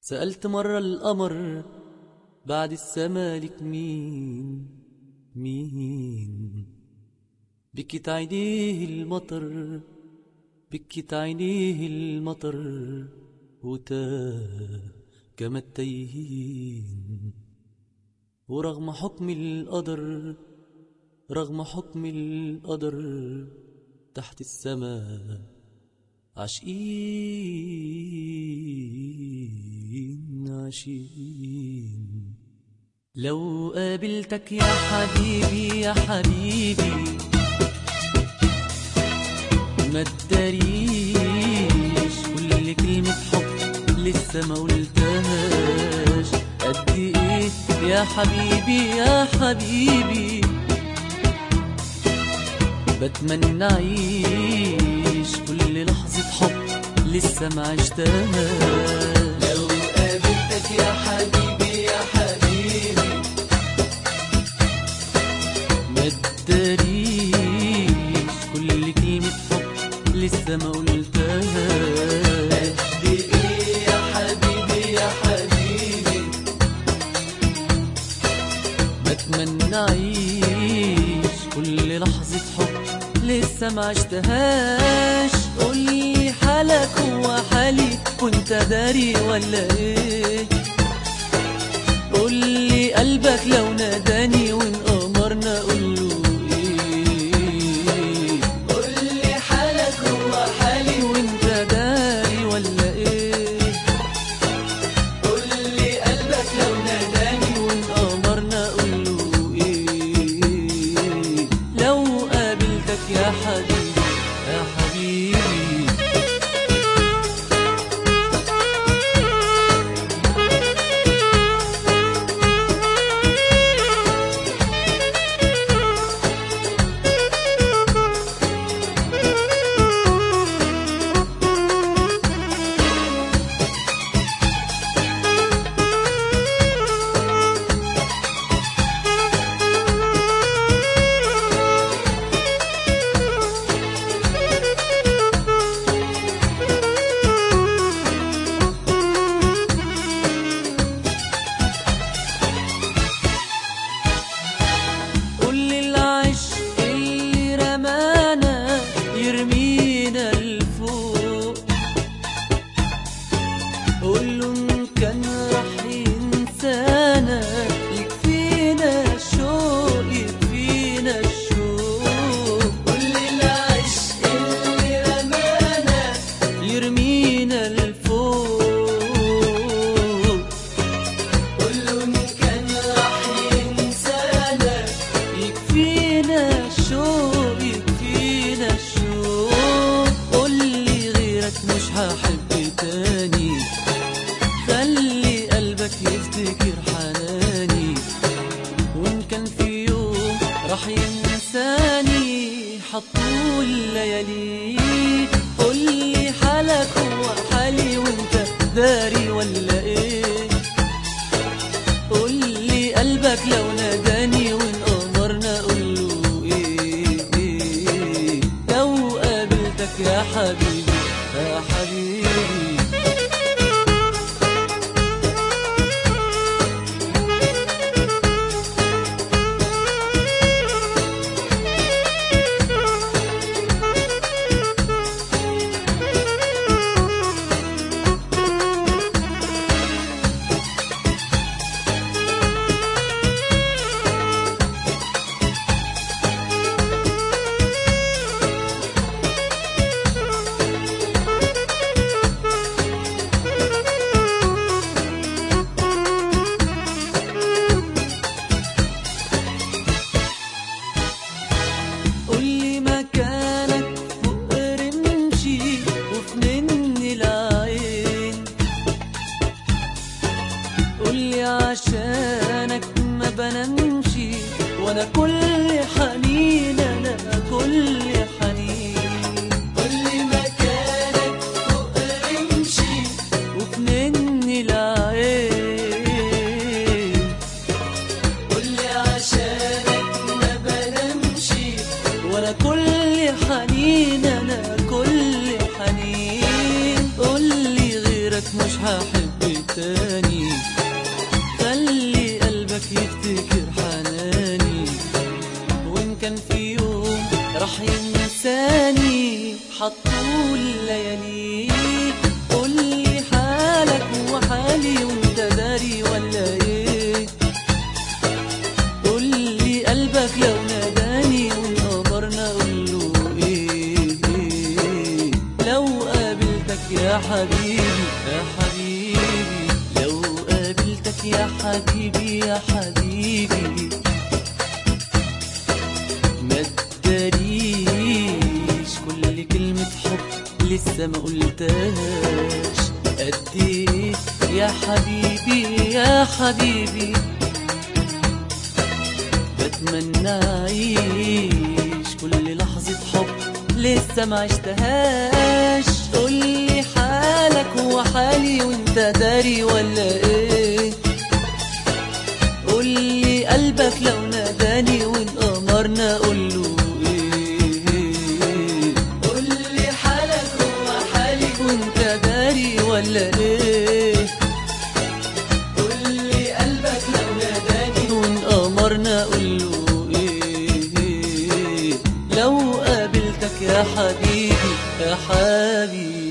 سألت مرة القمر بعد السمالك مين مين بكت عينيه المطر بكت عينيه المطر وتاه كما التيهين ورغم حكم القدر رغم حكم القدر تحت السماء عاشقين عاشقين لو قابلتك يا حبيبي يا حبيبي ما تداريش كل كلمة حب لسه ما قلتهاش قد ايه يا حبيبي يا حبيبي بتمنى اعيش كل لحظة حب لسه ما عشتهاش لو قابلتك يا حبيبي يا حبيبي ما تداريش كل كلمة حب لسه ما قلتهاش قد ايه يا حبيبي يا حبيبي بتمنى اعيش كل لحظة حب لسه ما عشتهاش قولي حالك هو حالي وانت داري ولا ايه قولي قلبك لو ناداني وان امرنا قوله ايه قولي حالك هو حالي وانت داري ولا ايه قولي قلبك لو ناداني وان امرنا قوله ايه لو قابلتك يا حبيبي يا حبيبي قول لي العشق اللي رمانا يرمينا لفوق قول له ان كان راح ينسانا يكفينا الشوق يكفينا الشوق قولي العشق اللي رمانا يرمينا لفوق قوله ان كان راح ينسانا يكفينا الشوق يكفينا الشوق قولي غيرك مش هحب تاني خلي قلبك يفتكر حناني وان كان في يوم راح ينساني حطول الليالي قولي حالك هو حالي وانت داري ولا ايه قولي قلبك لو ناداني وان امرنا قوله ايه, إيه لو قابلتك يا حبيبي يا حبيبي قولي مكانك فوق رمشي وفي مني العين قولي عشانك ما بنمشي وانا كل حنين انا كل حنين قولي مكانك فوق رمشي وفي مني العين قولي عشانك ما بنمشي وانا كل حنين انا كل حنين قولي غيرك مش هحب تاني خلي قلبك يفتكر حناني وإن كان في يوم راح ينساني حطول لياليك قولي حالك وحالي وانت داري ولا ايه قولي قلبك لو ناداني وانقبرنا قوله ايه, إيه لو قابلتك يا حبيبي يا حبيبي لو قابلتك يا حبيبي يا حبيبي ما تداريش كل كلمة حب لسه ما قلتهاش قد ايه يا حبيبي يا حبيبي بتمنى اعيش كل لحظة حب لسه ما عشتهاش قولي حالك هو حالي وانت داري ولا ايه قولي قلبك لو ناداني وان امرنا قوله ايه قولي حالك هو حالي وانت داري ولا ايه قولي قلبك لو ناداني وان امرنا قوله ايه لو قابلتك يا حبيبي يا حبيبي